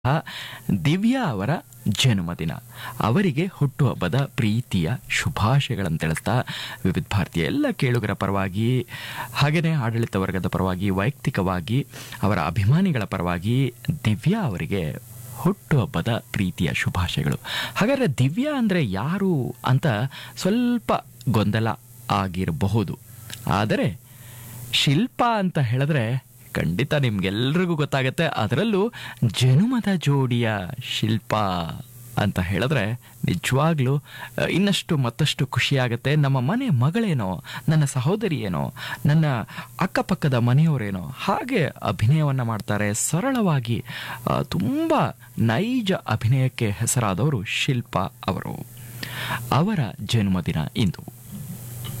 ದಿವ್ಯಾ ಅವರ ಜನ್ಮದಿನ ಅವರಿಗೆ ಹುಟ್ಟುಹಬ್ಬದ ಪ್ರೀತಿಯ ಶುಭಾಶಯಗಳನ್ನು ತಿಳಿಸ್ತಾ ವಿವಿಧ ಭಾರತೀಯ ಎಲ್ಲ ಕೇಳುಗರ ಪರವಾಗಿ ಹಾಗೆಯೇ ಆಡಳಿತ ವರ್ಗದ ಪರವಾಗಿ ವೈಯಕ್ತಿಕವಾಗಿ ಅವರ ಅಭಿಮಾನಿಗಳ ಪರವಾಗಿ ದಿವ್ಯಾ ಅವರಿಗೆ ಹುಟ್ಟುಹಬ್ಬದ ಪ್ರೀತಿಯ ಶುಭಾಶಯಗಳು ಹಾಗಾದರೆ ದಿವ್ಯಾ ಅಂದರೆ ಯಾರು ಅಂತ ಸ್ವಲ್ಪ ಗೊಂದಲ ಆಗಿರಬಹುದು ಆದರೆ ಶಿಲ್ಪ ಅಂತ ಹೇಳಿದ್ರೆ ಖಂಡಿತ ನಿಮ್ಗೆಲ್ರಿಗೂ ಗೊತ್ತಾಗತ್ತೆ ಅದರಲ್ಲೂ ಜನುಮದ ಜೋಡಿಯ ಶಿಲ್ಪ ಅಂತ ಹೇಳಿದ್ರೆ ನಿಜವಾಗ್ಲೂ ಅಹ್, ಇನ್ನಷ್ಟು ಮತ್ತಷ್ಟು ಖುಷಿಯಾಗತ್ತೆ ನಮ್ಮ ಮನೆ ಮಗಳೇನೋ ನನ್ನ ಸಹೋದರಿ ಏನೋ ನನ್ನ ಅಕ್ಕಪಕ್ಕದ ಮನೆಯವರೇನೋ ಹಾಗೆ ಅಭಿನಯವನ್ನು ಮಾಡ್ತಾರೆ ಸರಳವಾಗಿ ಅಹ್, ತುಂಬ ನೈಜ ಅಭಿನಯಕ್ಕೆ ಹೆಸರಾದವರು ಶಿಲ್ಪ ಅವರು ಅವರ ಜನ್ಮದಿನ ಇಂದು